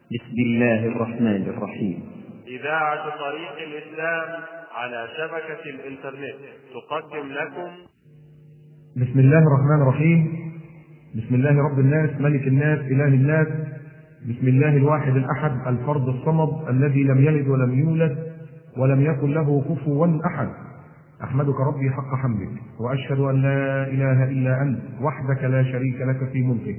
بسم الله الرحمن الرحيم إذاعة طريق الإسلام على شبكة الإنترنت تقدم لكم بسم الله الرحمن الرحيم بسم الله رب الناس ملك الناس إله الناس بسم الله الواحد الأحد الفرد الصمد الذي لم يلد ولم يولد ولم يكن له كفوا أحد أحمدك ربي حق حمدك وأشهد أن لا إله إلا أنت وحدك لا شريك لك في ملكك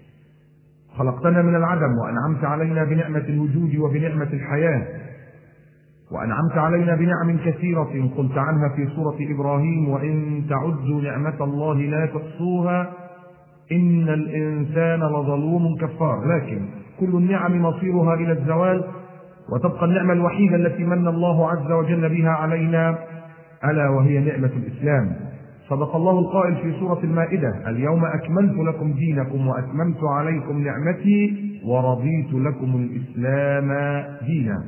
خلقتنا من العدم وأنعمت علينا بنعمة الوجود وبنعمة الحياة وأنعمت علينا بنعم كثيرة قلت عنها في سورة إبراهيم وإن تعدوا نعمة الله لا تحصوها إن الإنسان لظلوم كفار لكن كل النعم مصيرها إلى الزوال وتبقى النعمة الوحيدة التي من الله عز وجل بها علينا ألا وهي نعمة الإسلام صدق الله القائل في سورة المائدة اليوم أكملت لكم دينكم وأتممت عليكم نعمتي ورضيت لكم الإسلام دينا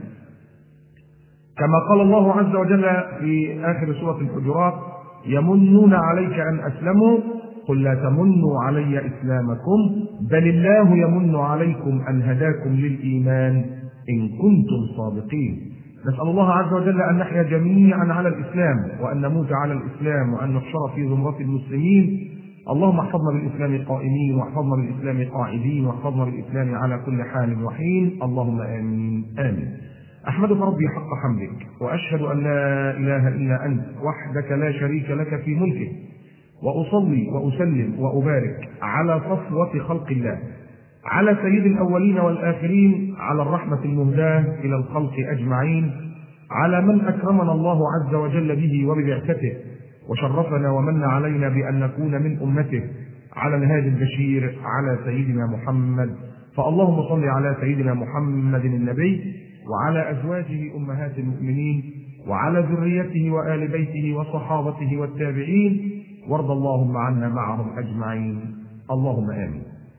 كما قال الله عز وجل في آخر سورة الحجرات يمنون عليك أن أسلموا قل لا تمنوا علي إسلامكم بل الله يمن عليكم أن هداكم للإيمان إن كنتم صادقين نسأل الله عز وجل أن نحيا جميعا على الإسلام وأن نموت على الإسلام وأن نحشر في زمرة المسلمين اللهم احفظنا بالإسلام قائمين واحفظنا بالإسلام قاعدين واحفظنا بالإسلام على كل حال وحين اللهم آمين آمين أحمدك ربي حق حمدك وأشهد أن لا إله إلا أنت وحدك لا شريك لك في ملكك وأصلي وأسلم وأبارك على صفوة خلق الله على سيد الأولين والآخرين على الرحمة المهداة إلى الخلق أجمعين على من أكرمنا الله عز وجل به وببعثته وشرفنا ومن علينا بأن نكون من أمته على الهادي البشير على سيدنا محمد فاللهم صل على سيدنا محمد النبي وعلى أزواجه أمهات المؤمنين وعلى ذريته وآل بيته وصحابته والتابعين وارض اللهم عنا معهم أجمعين اللهم آمين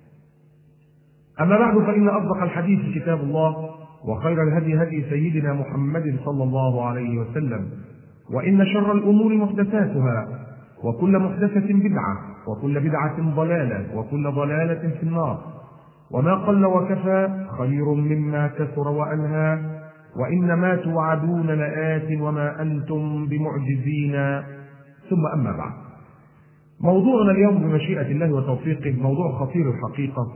أما بعد فإن أصدق الحديث كتاب الله وخير الهدي هدي سيدنا محمد صلى الله عليه وسلم وإن شر الأمور محدثاتها وكل محدثة بدعة وكل بدعة ضلالة وكل ضلالة في النار وما قل وكفى خير مما كثر وألهى وإنما توعدون لآت وما أنتم بمعجزين ثم أما بعد موضوعنا اليوم بمشيئة الله وتوفيقه موضوع خطير الحقيقة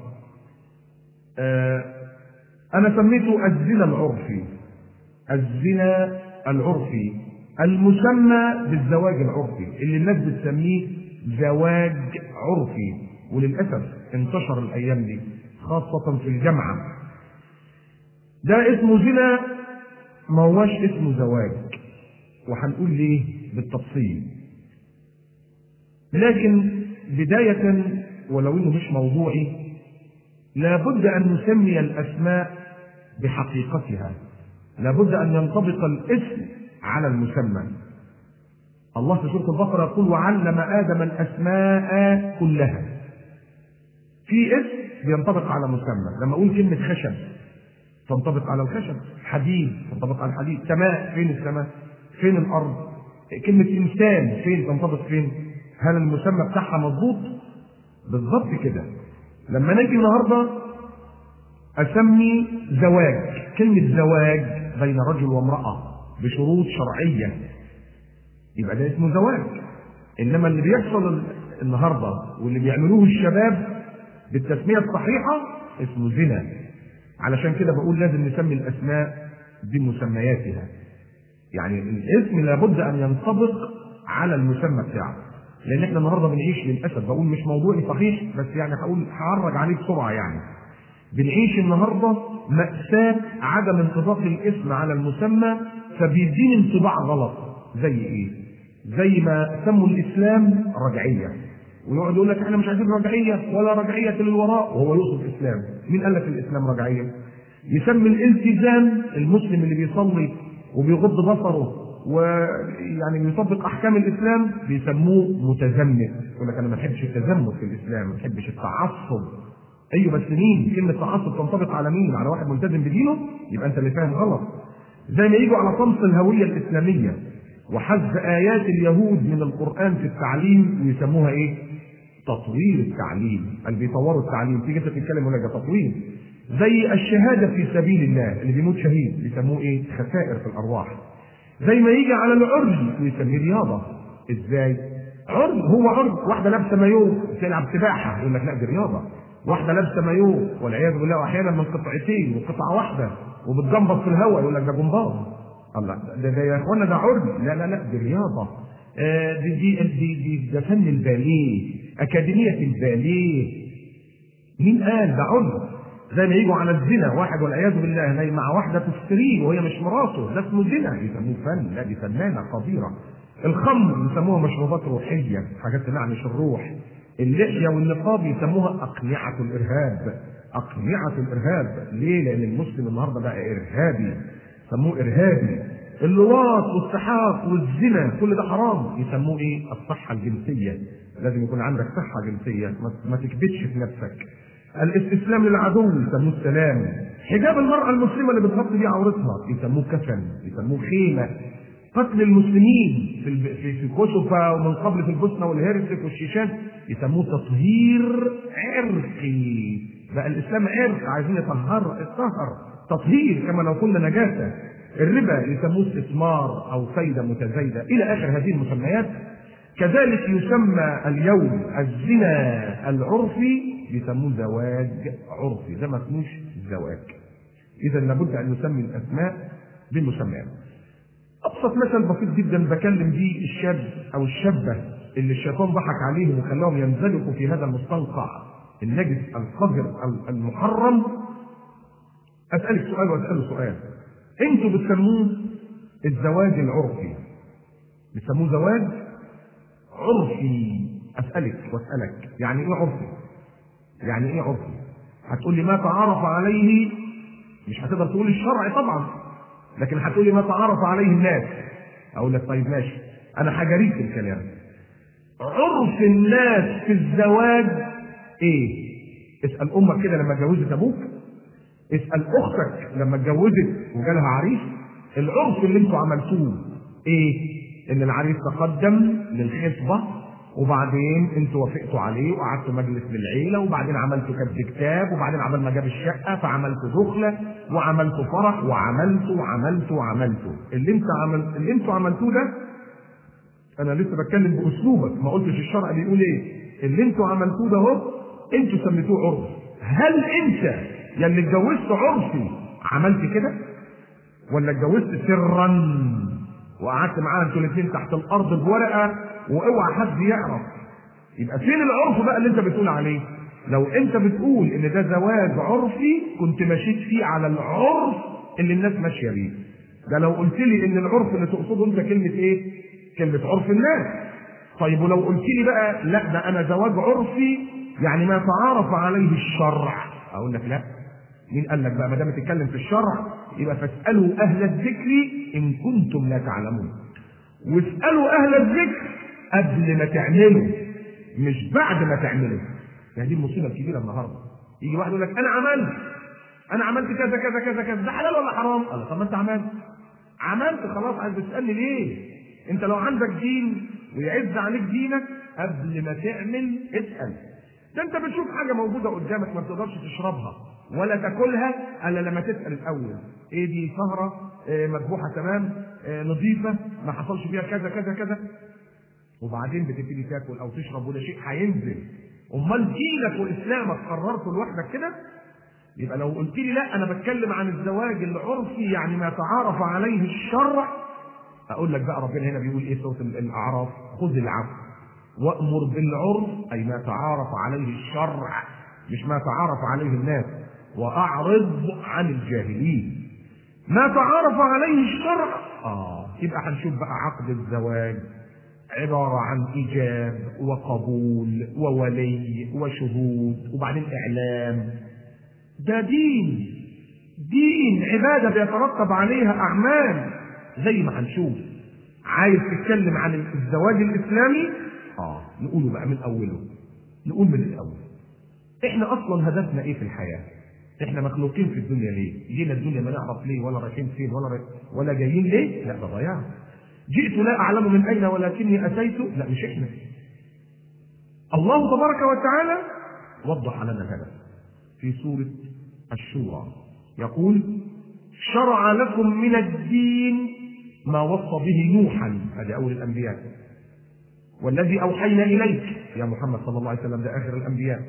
أنا سميته الزنا العرفي الزنا العرفي المسمى بالزواج العرفي اللي الناس بتسميه زواج عرفي وللأسف انتشر الأيام دي خاصة في الجامعة ده اسمه زنا ما هوش اسمه زواج وهنقول ليه بالتفصيل لكن بداية ولو انه مش موضوعي لابد أن نسمي الأسماء بحقيقتها لابد أن ينطبق الاسم على المسمى الله في سورة البقرة يقول وعلم آدم الأسماء كلها في اسم بينطبق على مسمى لما أقول كلمة خشب تنطبق على الخشب حديد تنطبق على الحديد سماء فين السماء فين الأرض كلمة إنسان فين تنطبق فين هل المسمى بتاعها مضبوط بالظبط كده لما نجي النهارده اسمي زواج كلمه زواج بين رجل وامراه بشروط شرعيه يبقى ده اسمه زواج انما اللي بيحصل النهارده واللي بيعملوه الشباب بالتسميه الصحيحه اسمه زنا علشان كده بقول لازم نسمي الاسماء بمسمياتها يعني الاسم لابد ان ينطبق على المسمى بتاعه لان احنا النهارده بنعيش للاسف بقول مش موضوعي صحيح بس يعني هقول هعرج عليه بسرعه يعني بنعيش النهارده مأساة عدم انطباق الاسم على المسمى فبيديني انطباع غلط زي ايه؟ زي ما سموا الاسلام رجعيه ويقعد يقول لك احنا مش عايزين رجعيه ولا رجعيه للوراء وهو يقصد الاسلام مين قال لك الاسلام رجعيه؟ يسمي الالتزام المسلم اللي بيصلي وبيغض بصره ويعني بيطبق احكام الاسلام بيسموه متزمت يقول لك انا ما بحبش التزمت في الاسلام ما بحبش التعصب ايوه بس مين كلمه تعصب تنطبق على مين على واحد ملتزم بدينه يبقى انت اللي فاهم غلط زي ما يجوا على طمس الهويه الاسلاميه وحذف ايات اليهود من القران في التعليم ويسموها ايه تطوير التعليم اللي بيطوروا التعليم تيجي انت تتكلم يقول لك ده تطوير زي الشهاده في سبيل الله اللي بيموت شهيد بيسموه ايه خسائر في الارواح زي ما يجي على العرج ويسميه رياضه ازاي عرج هو عرج واحده لابسه مايو بتلعب سباحه يقول لك لا دي رياضه واحده لابسه مايو والعياذ بالله واحيانا من قطعتين وقطعه واحده وبتجنبط في الهواء يقول لك ده جمباز الله ده, ده يا اخوانا ده عرج لا لا لا دي رياضه آه دي دي دي, دي ده فن الباليه اكاديميه الباليه مين قال ده عرج زي ما يجوا على الزنا واحد والعياذ بالله نايم مع واحده تشتريه وهي مش مراته ده اسمه زنا يسموه فن لا دي فنانه قديره الخمر يسموها مشروبات روحيه حاجات تنعنش الروح اللحيه والنقاب يسموها اقنعه الارهاب اقنعه الارهاب ليه؟ لان المسلم النهارده بقى ارهابي سموه ارهابي اللواط والسحاق والزنا كل ده حرام يسموه ايه؟ الصحه الجنسيه لازم يكون عندك صحه جنسيه ما تكبتش في نفسك الاستسلام للعدو يسموه السلام حجاب المرأة المسلمة اللي بتغطي بيه عورتها يسموه كفن يسموه خيمة قتل المسلمين في في في كوسوفا ومن قبل في البوسنة والهرسك والشيشان يسموه تطهير عرقي بقى الإسلام عرق عايزين يطهر الطهر تطهير كما لو قلنا نجاسة الربا يسموه استثمار أو فايدة متزايدة إلى آخر هذه المسميات كذلك يسمى اليوم الزنا العرفي بيسموه زواج عرفي ده ما اسموش زواج اذا لابد ان نسمي الاسماء بالمسميات ابسط مثل بسيط جدا بكلم بيه الشاب او الشابه اللي الشيطان ضحك عليهم وخلاهم ينزلقوا في هذا المستنقع النجس القذر المحرم اسالك سؤال واساله سؤال انتوا بتسموه الزواج العرفي بتسموه زواج عرفي اسالك واسالك يعني ايه عرفي يعني ايه عرفي هتقول لي ما تعارف عليه مش هتقدر تقول الشرع طبعا لكن هتقول لي ما تعارف عليه الناس اقول لك طيب ماشي انا هجاريك في الكلام عرف الناس في الزواج ايه اسال امك كده لما اتجوزت ابوك اسال اختك لما اتجوزت وجالها عريس العرف اللي انتوا عملتوه ايه ان العريس تقدم للخطبه وبعدين انتوا وافقتوا عليه وقعدتوا مجلس للعيله وبعدين عملتوا كتب كتاب وبعدين عمل ما جاب الشقه فعملتوا دخله وعملتوا فرح وعملتوا وعملتوا وعملتوا اللي انت عمل اللي انتوا عملتوه ده انا لسه بتكلم باسلوبك ما قلتش الشرع بيقول ايه اللي انتوا عملتوه ده اهو انتوا سميتوه عرف هل انت يا اللي اتجوزت عرفي عملت كده ولا اتجوزت سرا وقعدت معاها انتوا الاثنين تحت الارض بورقه واوعى حد يعرف يبقى فين العرف بقى اللي انت بتقول عليه لو انت بتقول ان ده زواج عرفي كنت مشيت فيه على العرف اللي الناس ماشيه بيه ده لو قلت لي ان العرف اللي تقصده انت كلمه ايه كلمه عرف الناس طيب ولو قلت لي بقى لا ده انا زواج عرفي يعني ما تعارف عليه الشرع اقول لك لا مين قال لك بقى ما دام تتكلم في الشرع يبقى فاسالوا اهل الذكر ان كنتم لا تعلمون واسالوا اهل الذكر قبل ما تعملوا مش بعد ما تعملوا يعني دي المصيبه الكبيره النهارده يجي واحد يقول لك انا عملت انا عملت كذا كذا كذا كذا ده حلال ولا حرام؟ قال طب ما انت عملت عملت خلاص عايز تسالني ليه؟ انت لو عندك دين ويعز عليك دينك قبل ما تعمل اسال ده انت بتشوف حاجه موجوده قدامك ما بتقدرش تشربها ولا تاكلها الا لما تسال الاول ايه دي سهره إيه مذبوحه تمام إيه نظيفه ما حصلش فيها كذا كذا كذا وبعدين بتبتدي تاكل او تشرب وده شيء هينزل امال دينك واسلامك قررته لوحدك كده يبقى لو قلت لي لا انا بتكلم عن الزواج العرفي يعني ما تعارف عليه الشرع اقول لك بقى ربنا هنا بيقول ايه صوت الاعراف خذ العفو وامر بالعرف اي ما تعارف عليه الشرع مش ما تعارف عليه الناس واعرض عن الجاهلين ما تعارف عليه الشرع اه يبقى هنشوف بقى عقد الزواج عبارة عن إيجاب وقبول وولي وشهود وبعدين إعلام ده دين دين عبادة بيترتب عليها أعمال زي ما هنشوف عايز تتكلم عن الزواج الإسلامي آه نقوله بقى من أوله نقول من الأول إحنا أصلا هدفنا إيه في الحياة؟ إحنا مخلوقين في الدنيا ليه؟ جينا الدنيا ما نعرف ليه ولا رايحين فين ولا رايح ولا جايين ليه؟ لا ده ضياع جئت لا أعلم من أين ولكني أتيت لا مش إحنا الله تبارك وتعالى وضح لنا هذا في سورة الشورى يقول شرع لكم من الدين ما وصى به نوحا هذا أول الأنبياء والذي أوحينا إليك يا محمد صلى الله عليه وسلم ده آخر الأنبياء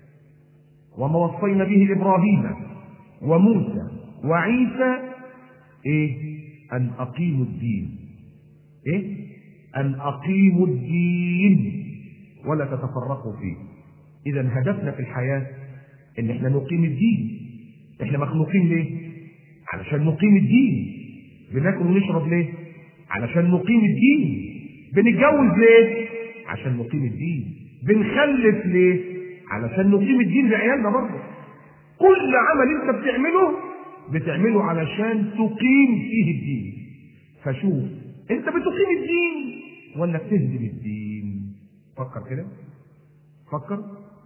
وما وصينا به إبراهيم وموسى وعيسى إيه أن أقيموا الدين إيه أن أقيموا الدين ولا تتفرقوا فيه إذا هدفنا في الحياة إن إحنا نقيم الدين إحنا مخلوقين ليه؟ علشان نقيم الدين بناكل ونشرب ليه؟ علشان نقيم الدين بنتجوز ليه؟ عشان نقيم الدين بنخلف ليه؟ علشان نقيم الدين لعيالنا برضه كل عمل انت بتعمله بتعمله علشان تقيم فيه الدين فشوف انت بتقيم الدين ولا بتهدم الدين فكر كده فكر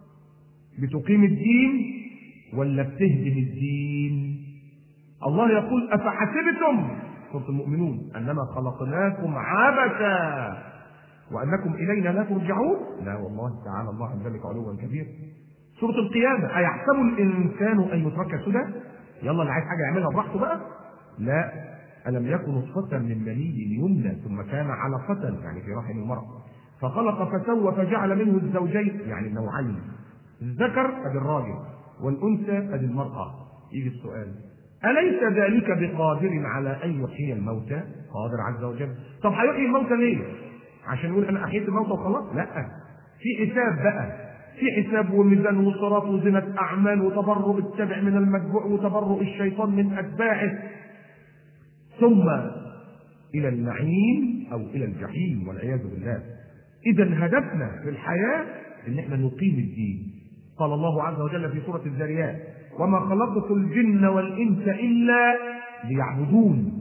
بتقيم الدين ولا بتهدم الدين الله يقول افحسبتم سوره المؤمنون انما خلقناكم عبثا وانكم الينا لا ترجعون لا والله تعالى الله عن ذلك علوا كبيرا سوره القيامه ايحسب الانسان ان يترك سدى يلا اللي عايز حاجه يعملها براحته بقى لا الم يكن نطفه من مني يمنى ثم كان علقه يعني في رحم المراه فخلق فسوى فجعل منه الزوجين يعني النوعين الذكر ادي الراجل والانثى ادي المراه يجي السؤال أليس ذلك بقادر على أن يحيي الموتى؟ قادر عز وجل. طب هيحيي الموتى ليه؟ عشان يقول أنا أحييت الموتى وخلاص؟ لا. في حساب بقى. في حساب وميزان وصراط وزنة أعمال وتبرؤ التبع من المتبوع وتبرؤ الشيطان من أتباعه. ثم إلى النعيم أو إلى الجحيم والعياذ بالله. إذا هدفنا في الحياة إن إحنا نقيم الدين. قال الله عز وجل في سورة الذاريات: وما خلقت الجن والإنس إلا ليعبدون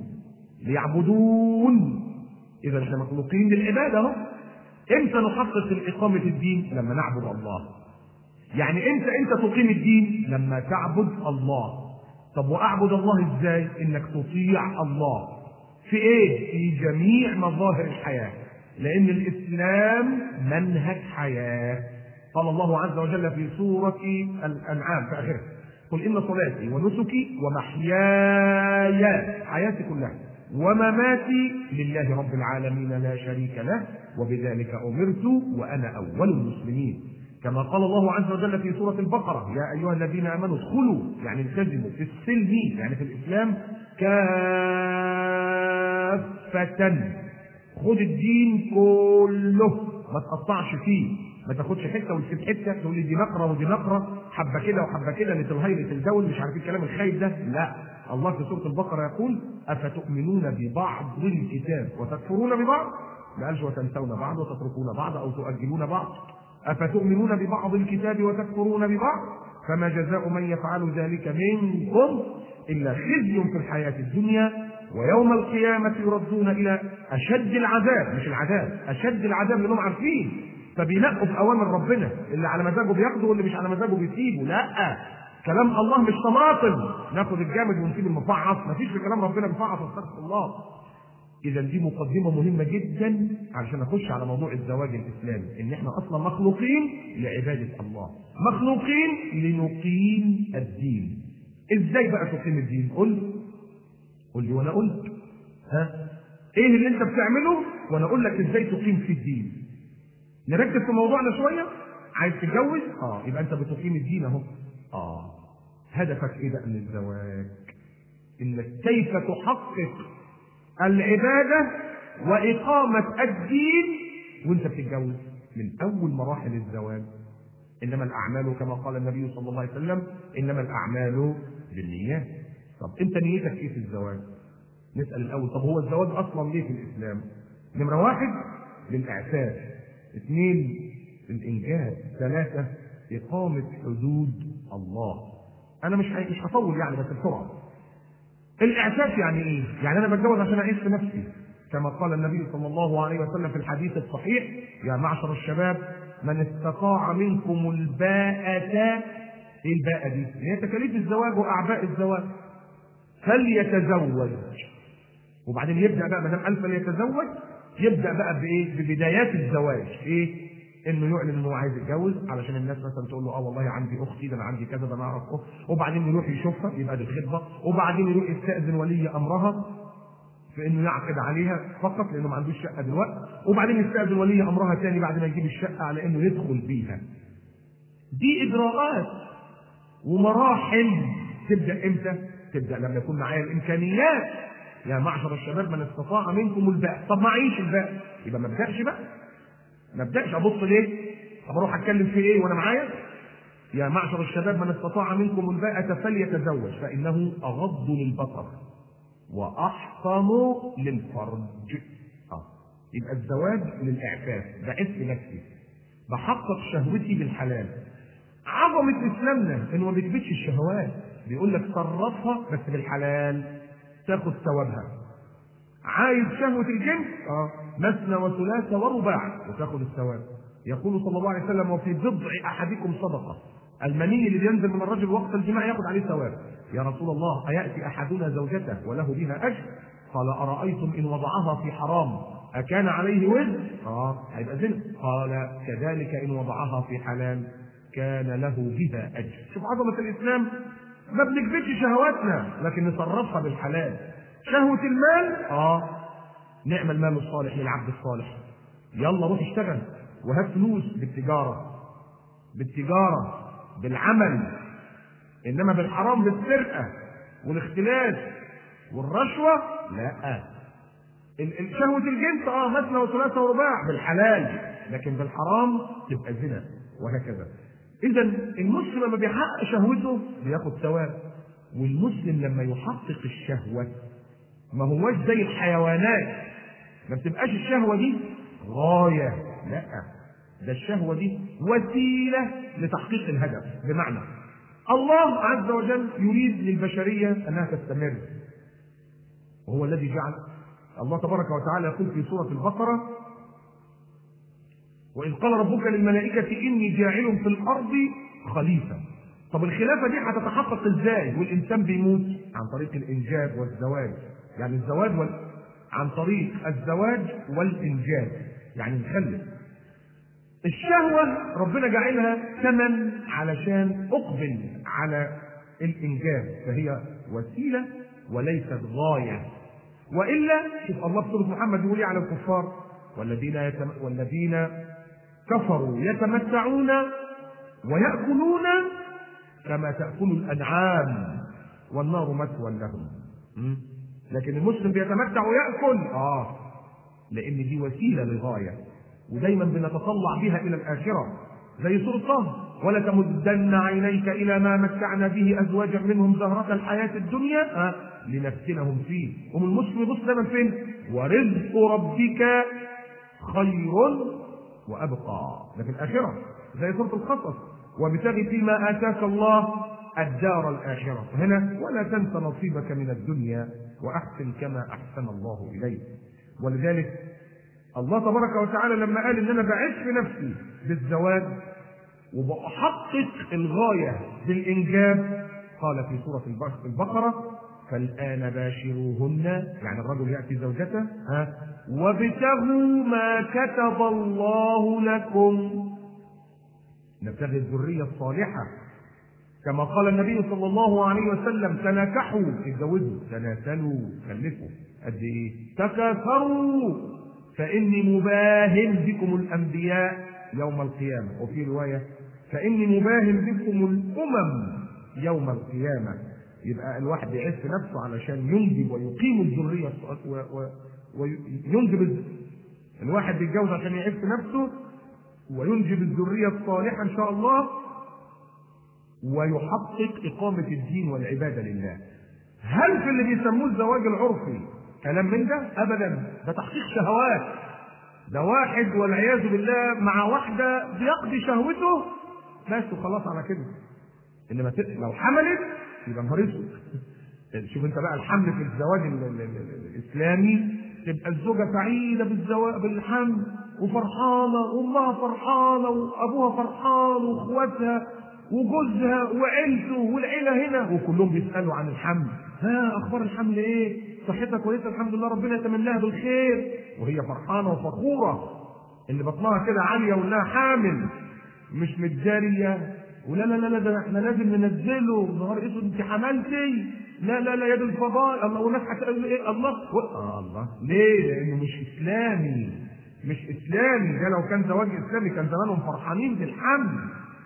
ليعبدون إذا احنا مخلوقين للعبادة أهو إمتى نحقق الإقامة الدين؟ لما نعبد الله يعني إمتى أنت تقيم الدين؟ لما تعبد الله طب وأعبد الله إزاي؟ إنك تطيع الله في إيه؟ في جميع مظاهر الحياة لأن الإسلام منهج حياة قال الله عز وجل في سورة الأنعام في آخرها قل إن صلاتي ونسكي ومحياي حياتي كلها ومماتي لله رب العالمين لا شريك له وبذلك أمرت وأنا أول المسلمين كما قال الله عز وجل في سورة البقرة يا أيها الذين آمنوا ادخلوا يعني التزموا في السلم يعني في الإسلام كافة خد الدين كله ما تقطعش فيه ما تاخدش حته وتسيب حته تقول لي دي نقره ودي نقره حبه كده وحبه كده لتلهي لتلدول مش عارف الكلام الخايب ده لا الله في سوره البقره يقول افتؤمنون ببعض الكتاب وتكفرون ببعض ما قالش وتنسون بعض وتتركون بعض او تؤجلون بعض افتؤمنون ببعض الكتاب وتكفرون ببعض فما جزاء من يفعل ذلك منكم الا خزي في الحياه الدنيا ويوم القيامة يردون إلى أشد العذاب مش العذاب أشد العذاب لأنهم عارفين فبينقوا في اوامر ربنا اللي على مزاجه بياخده واللي مش على مزاجه بيسيبه لا كلام الله مش طماطم ناخد الجامد ونسيب المفعص مفيش في كلام ربنا مفعص استغفر الله اذا دي مقدمه مهمه جدا علشان اخش على موضوع الزواج الاسلامي ان احنا اصلا مخلوقين لعباده الله مخلوقين لنقيم الدين ازاي بقى تقيم الدين قل قل لي وانا قلت ها ايه اللي انت بتعمله وانا اقول لك ازاي تقيم في الدين نركز في موضوعنا شويه عايز تتجوز اه يبقى انت بتقيم الدين اهو اه هدفك ايه بقى من الزواج انك كيف تحقق العباده واقامه الدين وانت بتتجوز من اول مراحل الزواج انما الاعمال كما قال النبي صلى الله عليه وسلم انما الاعمال بالنيات طب انت نيتك ايه في الزواج نسال الاول طب هو الزواج اصلا ليه في الاسلام نمره واحد للاعفاف اثنين الانجاب ثلاثه اقامه حدود الله انا مش مش هطول يعني بس بسرعه الاعفاف يعني ايه يعني انا بتجوز عشان اعيش في نفسي كما قال النبي صلى الله عليه وسلم في الحديث الصحيح يا معشر الشباب من استطاع منكم الباءة ايه الباءة دي؟ هي تكاليف الزواج واعباء الزواج فليتزوج وبعدين يبدا بقى ما دام قال فليتزوج يبدا بقى بايه؟ ببدايات الزواج ايه؟ انه يعلن انه عايز يتجوز علشان الناس مثلا تقول له اه والله عندي اختي ده انا عندي كذا ده انا اعرف اخت وبعدين يروح يشوفها يبقى دي الخطبه وبعدين يروح يستاذن ولي امرها في انه يعقد عليها فقط لانه ما عندوش شقه دلوقتي وبعدين يستاذن ولي امرها تاني بعد ما يجيب الشقه على انه يدخل بيها دي اجراءات ومراحل تبدا امتى؟ تبدا لما يكون معايا الامكانيات يا معشر الشباب من استطاع منكم الباء طب معيش الباء يبقى ما ابداش بقى ما ابداش ابص ليه؟ طب اروح اتكلم في ايه وانا معايا؟ يا معشر الشباب من استطاع منكم الباءة فليتزوج فإنه أغض للبصر وأحصن للفرج آه. يبقى الزواج للإعفاف بعف نفسي بحقق شهوتي بالحلال عظمة إسلامنا إنه ما بيثبتش الشهوات بيقول لك صرفها بس بالحلال تاخد ثوابها عايز شهوة الجنس اه مثنى وثلاثة ورباع وتاخد الثواب يقول صلى الله عليه وسلم وفي بضع أحدكم صدقة المني اللي بينزل من الرجل وقت الجماع ياخد عليه ثواب يا رسول الله أيأتي أحدنا زوجته وله بها أجر قال أرأيتم إن وضعها في حرام أكان عليه وزر؟ اه هيبقى زنا قال كذلك إن وضعها في حلال كان له بها أجر شوف عظمة الإسلام ما بنكبتش شهواتنا لكن نصرفها بالحلال شهوة المال اه نعم المال الصالح للعبد الصالح يلا روح اشتغل وهات فلوس بالتجارة بالتجارة بالعمل انما بالحرام بالسرقة والاختلاس والرشوة لا ال- ال- شهوة الجنس اه مثنى وثلاثة ورباع بالحلال لكن بالحرام تبقى زنا وهكذا اذا المسلم لما بيحقق شهوته بياخد ثواب والمسلم لما يحقق الشهوة ما هوش زي الحيوانات ما بتبقاش الشهوة دي غاية لا ده الشهوة دي وسيلة لتحقيق الهدف بمعنى الله عز وجل يريد للبشرية أنها تستمر وهو الذي جعل الله تبارك وتعالى يقول في سورة البقرة وإذ قال ربك للملائكة إني جاعل في الأرض خليفة طب الخلافة دي هتتحقق إزاي والإنسان بيموت عن طريق الإنجاب والزواج يعني الزواج وال... عن طريق الزواج والإنجاب يعني نخلف الشهوة ربنا جعلها ثمن علشان أقبل على الإنجاب فهي وسيلة وليست غاية وإلا شوف الله في سورة محمد يقول إيه على الكفار والذين يتم... والذين كفروا يتمتعون ويأكلون كما تأكل الأنعام والنار مثوى لهم م? لكن المسلم بيتمتع ويأكل آه لأن دي وسيلة للغاية ودايما بنتطلع بها إلى الآخرة زي سورة طه ولا تمدن عينيك إلى ما متعنا به أزواجا منهم زهرة الحياة الدنيا آه لنفتنهم فيه ومن المسلم يبص دايما فين ورزق ربك خير وأبقى ده في الآخرة زي سورة القصص وابتغ فيما آتاك الله الدار الآخرة هنا ولا تنس نصيبك من الدنيا وأحسن كما أحسن الله إليك ولذلك الله تبارك وتعالى لما قال إن أنا بعيش في نفسي بالزواج وبحقق الغاية بالإنجاب قال في سورة البقرة فالآن باشروهن يعني الرجل يأتي زوجته ها وابتغوا ما كتب الله لكم نبتغي الذرية الصالحة كما قال النبي صلى الله عليه وسلم تناكحوا اتجوزوا تناسلوا خلفوا قد ايه تكاثروا فاني مباهم بكم الانبياء يوم القيامه وفي روايه فاني مباهم بكم الامم يوم القيامه يبقى الواحد يعز نفسه علشان ينجب ويقيم الذريه وينجب الواحد بيتجوز عشان يعز نفسه وينجب الذريه الصالحه ان شاء الله ويحقق إقامة الدين والعبادة لله. هل في اللي بيسموه الزواج العرفي كلام من ده؟ أبدا، ده تحقيق شهوات. ده واحد والعياذ بالله مع واحدة بيقضي شهوته بس وخلاص على كده. إنما لو حملت يبقى نهار اسود. شوف أنت بقى الحمل في الزواج ال ال ال الإسلامي تبقى الزوجة سعيدة بالزواج بالحمل وفرحانة وأمها فرحانة وأبوها فرحان وإخواتها وجوزها وعيلته والعيله هنا وكلهم بيسالوا عن الحمل ها اخبار الحمل ايه صحتها كويسه الحمد لله ربنا يتمناها بالخير وهي فرحانه وفخوره اللي بطنها كده عاليه وانها حامل مش متجاريه ولا لا لا لا ده احنا لازم ننزله نهار اسود انت حملتي لا لا لا يا دي الفضاء الله والناس هتقول ايه الله و... آه الله ليه؟ لانه مش اسلامي مش اسلامي ده لو كان زواج اسلامي كان زمانهم فرحانين بالحمل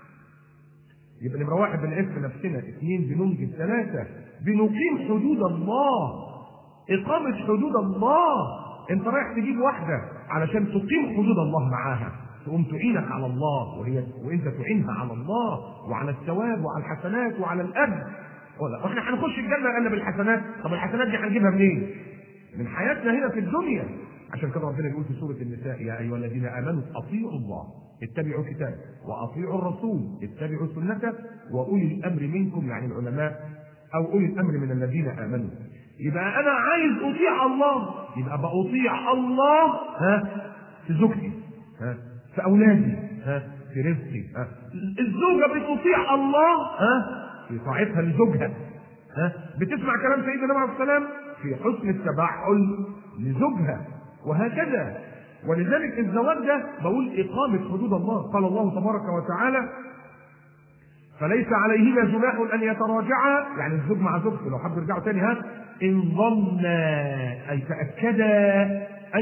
يبقى نمرة واحد بنعف نفسنا، اثنين بننجز، ثلاثة بنقيم حدود الله. إقامة حدود الله. أنت رايح تجيب واحدة علشان تقيم حدود الله معاها، تقوم تعينك على الله وهي وأنت تعينها على الله وعلى الثواب وعلى الحسنات وعلى الأجر. ولا احنا هنخش الجنة إلا بالحسنات، طب الحسنات دي هنجيبها منين؟ من حياتنا هنا في الدنيا. عشان كده ربنا يقول في سورة النساء يا أيها الذين آمنوا أطيعوا الله اتبعوا كتابه واطيعوا الرسول اتبعوا سنته واولي الامر منكم يعني العلماء او اولي الامر من الذين امنوا يبقى انا عايز اطيع الله يبقى بأطيع الله ها في زوجتي ها في اولادي ها في رزقي ها الزوجه بتطيع الله ها في طاعتها لزوجها ها بتسمع كلام سيدنا النبي عليه السلام في حسن التبعل لزوجها وهكذا ولذلك الزواج ده بقول إقامة حدود الله قال الله تبارك وتعالى فليس عليهما جناح أن يتراجعا يعني الزوج مع زوجته لو حب يرجعوا تاني ها إن ظنا أي تأكدا أن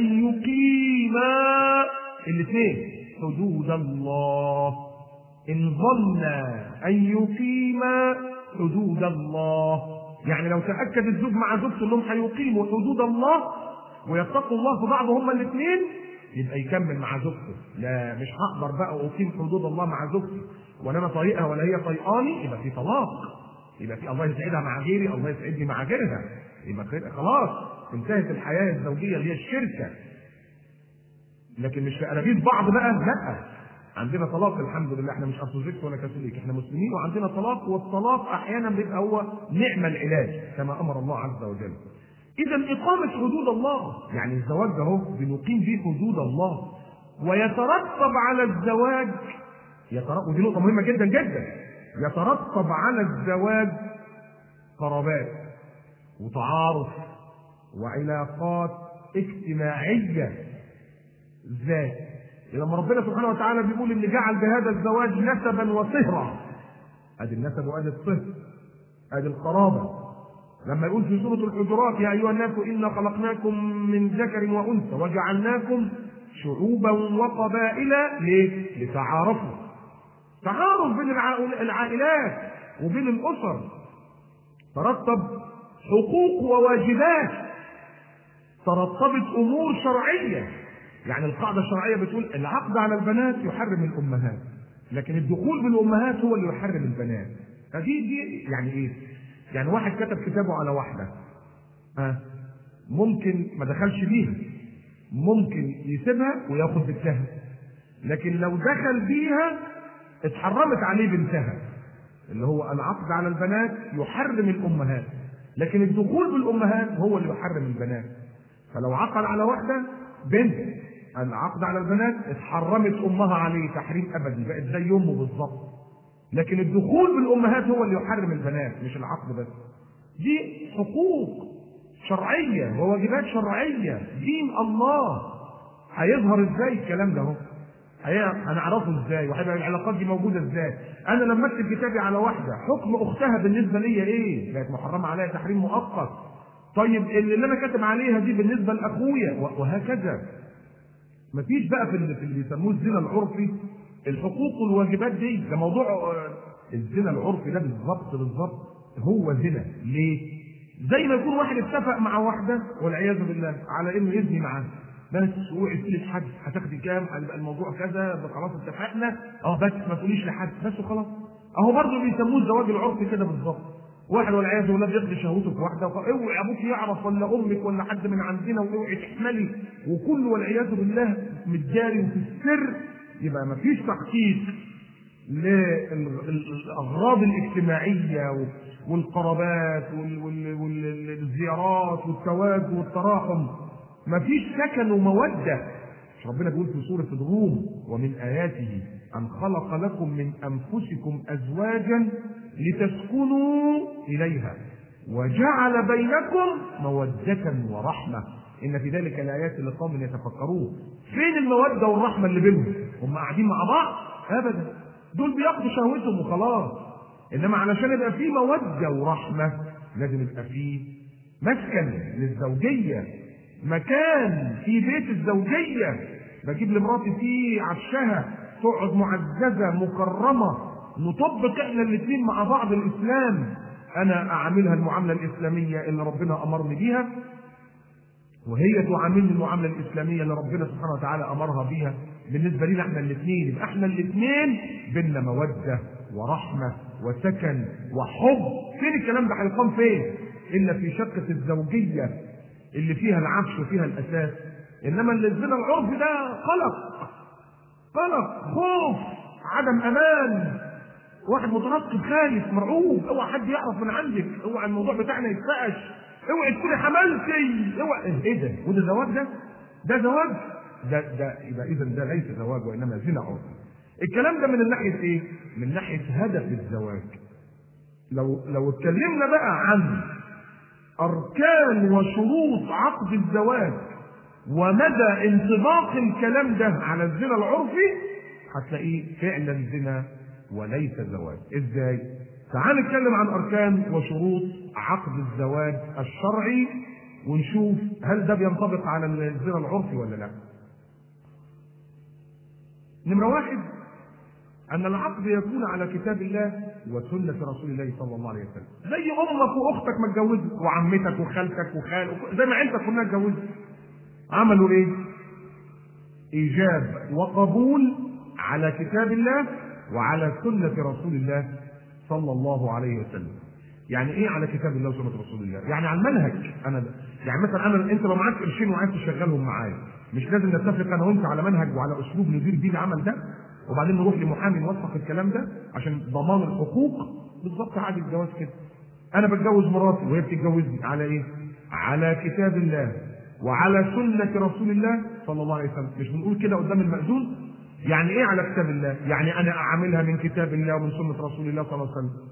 يقيما الاثنين حدود الله إن ظنا أن يقيما حدود الله يعني لو تأكد الزوج مع زوجته أنهم هيقيموا حدود الله ويتقوا الله في بعض هما الاثنين يبقى يكمل مع زوجته لا مش هقدر بقى اقيم حدود الله مع زوجتي ولا انا طايقها ولا هي طايقاني يبقى في طلاق يبقى في الله يسعدها مع غيري الله يسعدني مع غيرها يبقى كده خلاص انتهت الحياه الزوجيه اللي هي الشركه لكن مش في انابيب بعض بقى لا عندنا طلاق الحمد لله احنا مش ارثوذكس ولا كاثوليك احنا مسلمين وعندنا طلاق والطلاق احيانا بيبقى هو نعم العلاج كما امر الله عز وجل إذا إقامة حدود الله يعني الزواج ده هو بنقيم فيه حدود الله ويترتب على الزواج يترتب ودي نقطة مهمة جدا جدا يترتب على الزواج قرابات وتعارف وعلاقات اجتماعية ذات لما ربنا سبحانه وتعالى بيقول ان جعل بهذا الزواج نسبا وصهرا ادي النسب وادي الصهر ادي القرابه لما يقول في سورة الحجرات يا أيها الناس إنا خلقناكم من ذكر وأنثى وجعلناكم شعوبا وقبائل ليه؟ لتعارفوا. تعارف بين العائلات وبين الأسر. ترتب حقوق وواجبات. ترتبت أمور شرعية. يعني القاعدة الشرعية بتقول العقد على البنات يحرم الأمهات. لكن الدخول بالأمهات هو اللي يحرم البنات. فدي دي يعني إيه؟ يعني واحد كتب كتابه على واحدة ها ممكن ما دخلش بيها ممكن يسيبها وياخد بنتها لكن لو دخل بيها اتحرمت عليه بنتها اللي هو العقد على البنات يحرم الامهات لكن الدخول بالامهات هو اللي يحرم البنات فلو عقد على واحده بنت العقد على البنات اتحرمت امها عليه تحريم ابدي بقت زي امه بالظبط لكن الدخول بالامهات هو اللي يحرم البنات مش العقد بس دي حقوق شرعيه وواجبات شرعيه دين الله هيظهر ازاي الكلام ده اهو هنعرفه ازاي وهيبقى العلاقات دي موجوده ازاي انا لما اكتب كتابي على واحده حكم اختها بالنسبه ليا ايه بقت محرمه عليها تحريم مؤقت طيب اللي انا كاتب عليها دي بالنسبه لاخويا وهكذا مفيش بقى في اللي, في اللي بيسموه الزنا العرفي الحقوق والواجبات دي ده موضوع الزنا العرفي ده بالظبط بالظبط هو زنا ليه؟ زي ما يكون واحد اتفق مع واحده والعياذ بالله على انه يزني معاها بس اوعي تقولي لحد هتاخدي كام هيبقى الموضوع كذا خلاص اتفقنا اه بس ما تقوليش لحد بس وخلاص اهو برضه بيسموه الزواج العرفي كده بالظبط واحد والعياذ بالله بيقضي شهوته في واحده اوعي ابوك يعرف ولا امك ولا حد من عندنا واوعي تحملي وكل والعياذ بالله متجاري وفي السر يبقى ما فيش تحقيق للاغراض الاجتماعيه والقرابات والزيارات والتواجد والتراحم ما فيش سكن وموده ربنا بيقول في سوره الروم ومن اياته ان خلق لكم من انفسكم ازواجا لتسكنوا اليها وجعل بينكم موده ورحمه ان في ذلك الايات لقوم يتفكرون فين الموده والرحمه اللي بينهم هم قاعدين مع بعض ابدا دول بياخدوا شهوتهم وخلاص انما علشان يبقى في موده ورحمه لازم يبقى في مسكن للزوجيه مكان في بيت الزوجيه بجيب لمراتي فيه عفشها تقعد معززه مكرمه نطبق احنا الاثنين مع بعض الاسلام انا اعاملها المعامله الاسلاميه اللي ربنا امرني بيها وهي تعاملني المعامله الاسلاميه اللي ربنا سبحانه وتعالى امرها بيها بالنسبه لنا احنا الاثنين يبقى احنا الاثنين بينا موده ورحمه وسكن وحب فين الكلام ده هيقام فين؟ الا في شقه الزوجيه اللي فيها العفش وفيها الاساس انما اللي الزنا العرف ده قلق قلق خوف عدم امان واحد مترقب خايف مرعوب اوعى حد يعرف من عندك اوعى الموضوع بتاعنا يتفقش اوعى تكوني حملتي اوعى ايه ده وده زواج ده ده زواج ده ده يبقى اذا ده ليس زواج وانما زنا عرف الكلام ده من الناحيه ايه من ناحيه هدف الزواج لو لو اتكلمنا بقى عن اركان وشروط عقد الزواج ومدى انطباق الكلام ده على الزنا العرفي هتلاقيه فعلا زنا وليس زواج ازاي تعال نتكلم عن اركان وشروط عقد الزواج الشرعي ونشوف هل ده بينطبق على الزنا العرفي ولا لا نمرة واحد أن العقد يكون على كتاب الله وسنة رسول الله صلى الله عليه وسلم زي أمك وأختك ما اتجوزوا وعمتك وخالتك وخال زي ما عيلتك كلها اتجوزت عملوا إيه؟ إيجاب وقبول على كتاب الله وعلى سنة رسول الله صلى الله عليه وسلم يعني ايه على كتاب الله وسنه رسول الله؟ يعني على المنهج انا يعني مثلا انا انت لو معاك قرشين وعايز تشغلهم معايا مش لازم نتفق انا وانت على منهج وعلى اسلوب ندير بيه العمل ده وبعدين نروح لمحامي نوثق الكلام ده عشان ضمان الحقوق بالظبط عادي الجواز كده انا بتجوز مراتي وهي بتتجوزني على ايه؟ على كتاب الله وعلى سنة رسول الله صلى الله عليه وسلم مش بنقول كده قدام المأذون يعني ايه على كتاب الله؟ يعني انا اعاملها من كتاب الله ومن سنة رسول الله صلى الله عليه وسلم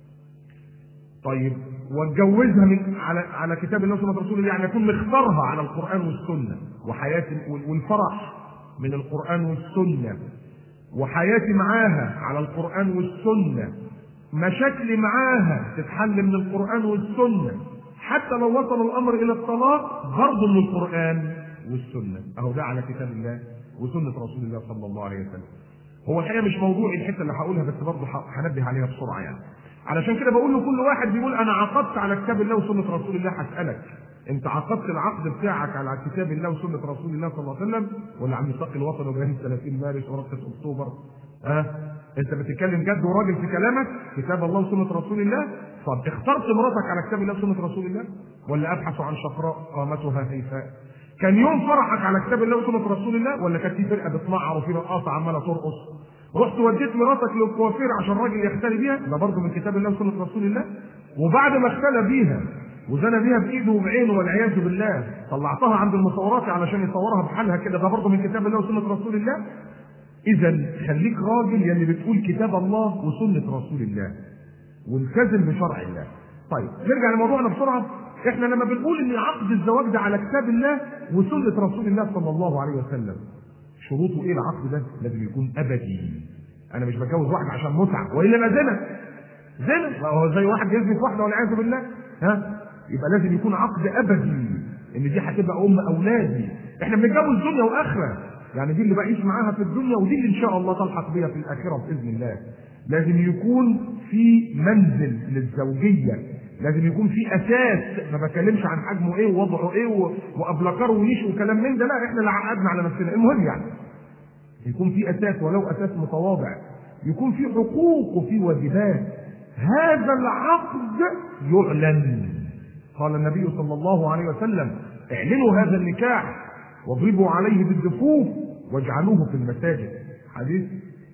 طيب واتجوزها من على على كتاب الله وسنه رسول الله يعني يكون مختارها على القران والسنه وحياتي والفرح من القران والسنه وحياتي معاها على القران والسنه مشاكلي معاها تتحل من القران والسنه حتى لو وصل الامر الى الطلاق برضه من القران والسنه اهو ده على كتاب الله وسنه رسول الله صلى الله عليه وسلم هو الحقيقه مش موضوعي الحته اللي هقولها بس برضه هنبه عليها بسرعه يعني علشان كده بقول له كل واحد بيقول انا عقدت على كتاب الله وسنه رسول الله هسالك انت عقدت العقد بتاعك على كتاب الله وسنه رسول الله صلى الله عليه وسلم ولا على الميثاق الوطني وبيان 30 مارس ورقه اكتوبر ها أه؟ انت بتتكلم جد وراجل في كلامك كتاب الله وسنه رسول الله طب اخترت مراتك على كتاب الله وسنه رسول الله ولا ابحث عن شقراء قامتها هيفاء كان يوم فرحك على كتاب الله وسنه رسول الله ولا كانت في فرقه بتمعر وفي رقاصه عماله ترقص رحت وديت مراتك للكوافير عشان راجل يختلي بيها ده برضه من كتاب الله وسنه رسول الله وبعد ما اختلى بيها وزنى بيها بايده وبعينه والعياذ بالله طلعتها عند المصورات علشان يصورها بحالها كده ده برضه من كتاب الله وسنه رسول الله اذا خليك راجل يلي بتقول كتاب الله وسنه رسول الله والتزم بشرع الله طيب نرجع لموضوعنا بسرعه احنا لما بنقول ان عقد الزواج ده على كتاب الله وسنه رسول الله صلى الله عليه وسلم شروطه ايه العقد ده؟ لازم يكون ابدي. انا مش بتجوز واحد عشان متعه والا يبقى زنا. زنا هو زي واحد يزني في واحده والعياذ بالله ها؟ يبقى لازم يكون عقد ابدي ان دي هتبقى ام اولادي. احنا بنتجوز دنيا واخره. يعني دي اللي بعيش معاها في الدنيا ودي اللي ان شاء الله تلحق بيها في الاخره باذن الله. لازم يكون في منزل للزوجيه لازم يكون في اساس ما بتكلمش عن حجمه ايه ووضعه ايه وابلكار ونيش وكلام من ده لا احنا اللي عقدنا على نفسنا المهم يعني يكون في اساس ولو اساس متواضع يكون في حقوق وفي واجبات هذا العقد يعلن قال النبي صلى الله عليه وسلم اعلنوا هذا النكاح واضربوا عليه بالدفوف واجعلوه في المساجد حديث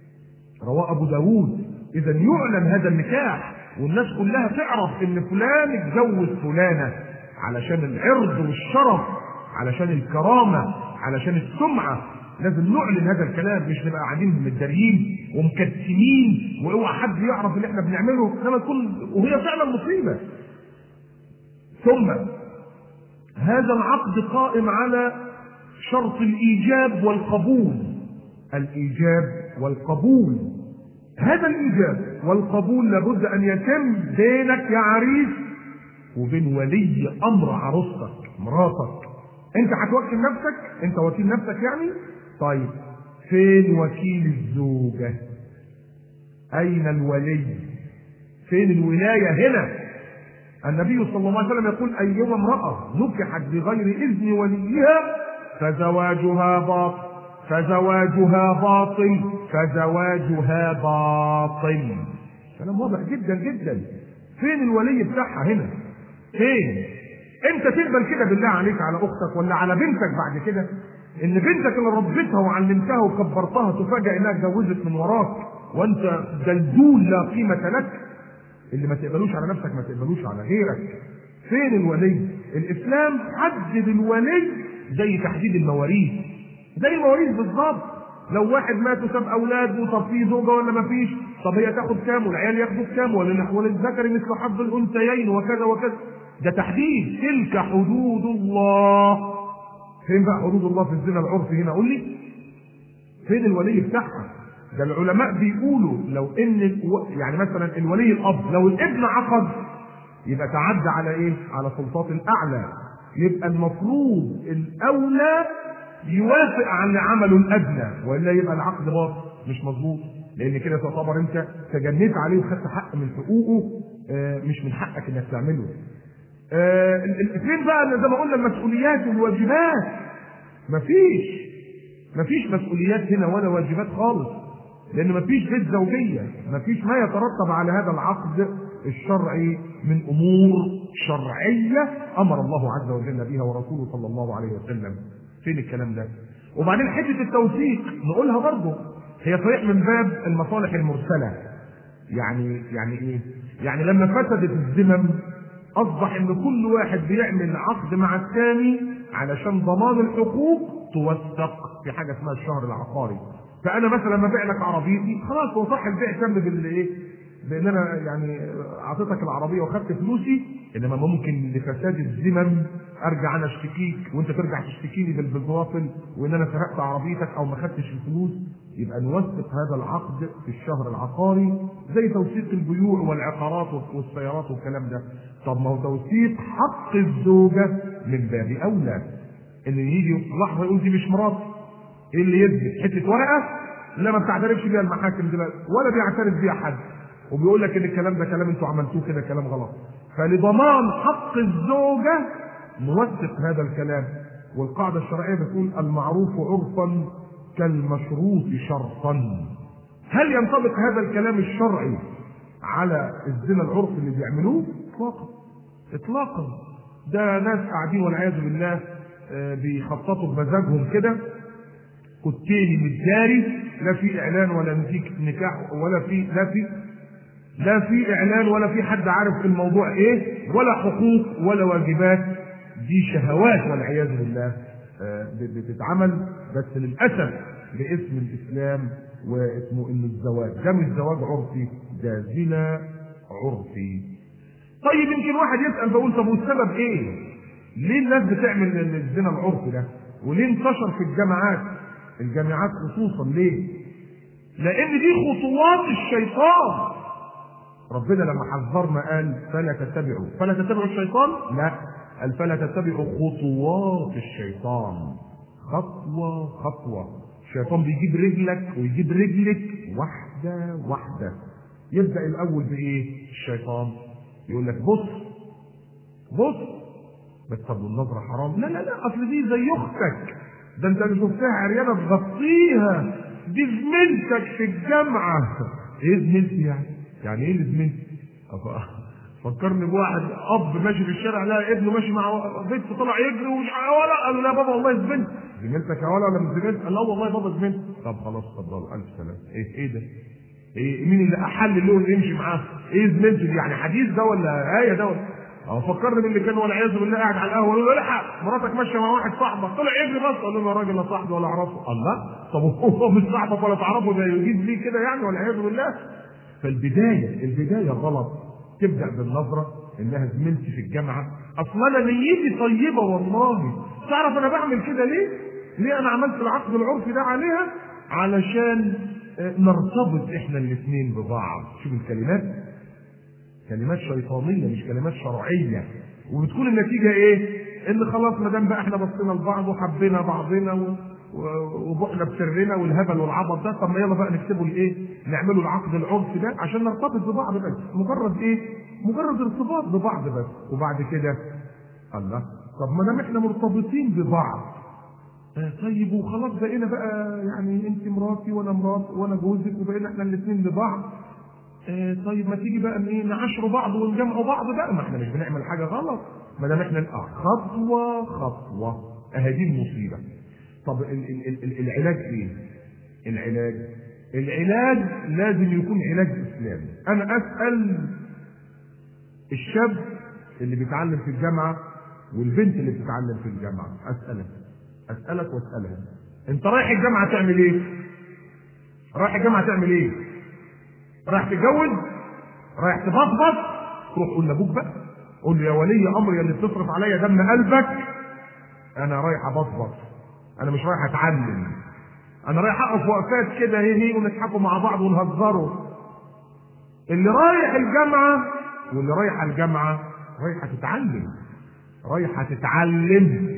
رواه ابو داود اذا يعلن هذا النكاح والناس كلها تعرف ان فلان اتجوز فلانه علشان العرض والشرف علشان الكرامه علشان السمعه لازم نعلن هذا الكلام مش نبقى قاعدين متداريين ومكتمين واوعى حد يعرف اللي احنا بنعمله انما تكون وهي فعلا مصيبه ثم هذا العقد قائم على شرط الايجاب والقبول الايجاب والقبول هذا الايجاب والقبول لابد ان يتم بينك يا عريس وبين ولي امر عروستك مراتك انت هتوكل نفسك انت وكيل نفسك يعني طيب فين وكيل الزوجه اين الولي فين الولايه هنا النبي صلى الله عليه وسلم يقول ايما امراه نكحت بغير اذن وليها فزواجها باطل فزواجها باطل فزواجها باطل كلام واضح جدا جدا فين الولي بتاعها هنا فين انت تقبل كده بالله عليك على اختك ولا على بنتك بعد كده ان بنتك اللي ربيتها وعلمتها وكبرتها تفاجئ انها اتجوزت من وراك وانت دلدول لا قيمه لك اللي ما تقبلوش على نفسك ما تقبلوش على غيرك فين الولي الاسلام حدد الولي زي تحديد المواريث زي المواريث بالظبط لو واحد مات وساب اولاد وطب في زوجه ولا ما فيش طب هي تاخد كام والعيال ياخدوا كام ولا وللذكر مثل حظ الانثيين وكذا وكذا ده تحديد تلك حدود الله فين بقى حدود الله في الزنا العرفي هنا قول لي فين الولي بتاعها ده العلماء بيقولوا لو ان الو... يعني مثلا الولي الاب لو الابن عقد يبقى تعدى على ايه على سلطات الاعلى يبقى المفروض الاولى يوافق على اللي عمله الادنى والا يبقى العقد باطل مش مظبوط لان كده تعتبر انت تجنيت عليه وخدت حق من حقوقه آه مش من حقك انك تعمله آه الاثنين بقى زي ما قلنا المسؤوليات والواجبات مفيش مفيش مسؤوليات هنا ولا واجبات خالص لان مفيش بيت زوجيه مفيش ما يترتب على هذا العقد الشرعي من امور شرعيه امر الله عز وجل بها ورسوله صلى الله عليه وسلم فين الكلام ده وبعدين حته التوثيق نقولها برضه هي صحيح من باب المصالح المرسله يعني يعني ايه يعني لما فسدت الذمم اصبح ان كل واحد بيعمل عقد مع الثاني علشان ضمان الحقوق توثق في حاجه اسمها الشهر العقاري فانا مثلا لما ابيع لك عربيتي خلاص هو صح البيع تم بالايه بان انا يعني اعطيتك العربيه واخدت فلوسي انما ممكن لفساد الذمم ارجع انا اشتكيك وانت ترجع تشتكيني بالباطل وان انا سرقت عربيتك او ما خدتش الفلوس يبقى نوثق هذا العقد في الشهر العقاري زي توثيق البيوع والعقارات والسيارات والكلام ده طب ما هو توثيق حق الزوجه من باب اولى ان يجي لحظه يقول دي مش مراتي ايه اللي يثبت حته ورقه لا ما بتعترفش بيها المحاكم دلوقتي ولا بيعترف بيها حد وبيقول لك ان الكلام ده كلام انتوا عملتوه كده كلام غلط فلضمان حق الزوجه نوثق هذا الكلام والقاعده الشرعيه بتقول المعروف عرفا كالمشروط شرطا هل ينطبق هذا الكلام الشرعي على الزنا العرفي اللي بيعملوه اطلاقا اطلاقا ده ناس قاعدين والعياذ بالله بيخططوا بمزاجهم كده كتيني متجاري لا في اعلان ولا في نكاح ولا في لا في لا في اعلان ولا في حد عارف الموضوع ايه ولا حقوق ولا واجبات دي شهوات والعياذ بالله بتتعمل بس للاسف باسم الاسلام واسمه ان الزواج ده مش زواج عرفي ده زنا عرفي طيب يمكن واحد يسال فيقول طب والسبب ايه؟ ليه الناس بتعمل الزنا العرفي ده؟ وليه انتشر في الجامعات؟ الجامعات خصوصا ليه؟ لان دي خطوات الشيطان ربنا لما حذرنا قال فلا تتبعوا فلا تتبعوا الشيطان لا قال فلا تتبعوا خطوات الشيطان خطوة خطوة الشيطان بيجيب رجلك ويجيب رجلك واحدة واحدة يبدأ الأول بإيه الشيطان يقول لك بص بص بس طب والنظرة حرام لا لا لا أصل دي زي أختك ده أنت اللي شفتها عريانة تغطيها دي زميلتك في الجامعة إيه زميلتي يعني؟ يعني إيه زميلتي؟ فكرني بواحد اب ماشي في الشارع لقى ابنه ماشي مع بنت طلع يجري ومش ولا قال له لا بابا والله زميلتي زميلتك يا ولا ولا مش زميلتك؟ قال لا والله بابا زميلتي طب خلاص اتفضل الف سلامه ايه ايه ده؟ ايه مين اللي احل اللون اللي يمشي معاه؟ ايه زميلتي دي يعني حديث ده ولا ايه ده ولا اه فكرني باللي كان والعياذ بالله قاعد على القهوه يقول له الحق مراتك ماشيه مع واحد صاحبك طلع يجري بس قال له يا راجل لا صاحبي ولا اعرفه الله طب هو مش صاحبك ولا تعرفه ده يجيب ليه كده يعني والعياذ بالله فالبدايه البدايه غلط تبدا بالنظره انها زميلتي في الجامعه اصل انا نيتي طيبه والله تعرف انا بعمل كده ليه ليه انا عملت العقد العرفي ده عليها علشان آه، نرتبط احنا الاثنين ببعض شوف الكلمات كلمات شيطانيه مش كلمات شرعيه وبتكون النتيجه ايه ان خلاص ما دام بقى احنا بصينا لبعض وحبينا بعضنا و... و- وبحنا بسرنا والهبل والعبط ده طب ما يلا بقى نكتبه الايه؟ نعمله العقد العرفي ده عشان نرتبط ببعض بس مجرد ايه؟ مجرد ارتباط ببعض بس وبعد كده الله طب ما دام احنا مرتبطين ببعض آه، طيب وخلاص بقينا بقى يعني انت مراتي وانا مرات وانا جوزك وبقينا احنا الاثنين لبعض آه، طيب ما تيجي بقى ايه نعاشروا بعض ونجمعوا بعض بقى ما احنا مش بنعمل حاجه غلط ما دام احنا آه، خطوه خطوه اهي دي المصيبه طب ال- ال- ال- ال- العلاج ايه؟ العلاج العلاج لازم يكون علاج اسلامي انا اسال الشاب اللي بيتعلم في الجامعه والبنت اللي بتتعلم في الجامعه اسالك اسالك واسالها انت رايح الجامعه تعمل ايه؟ رايح الجامعه تعمل ايه؟ رايح تتجوز؟ رايح تبطبط؟ تروح قول لابوك بقى قول له يا ولي امر يا اللي بتصرف عليا دم قلبك انا رايح ابطبط انا مش رايح اتعلم انا رايح اقف وقفات كده هي هي ونضحكوا مع بعض ونهزروا اللي رايح الجامعه واللي رايحه الجامعه رايحه تتعلم رايحه تتعلم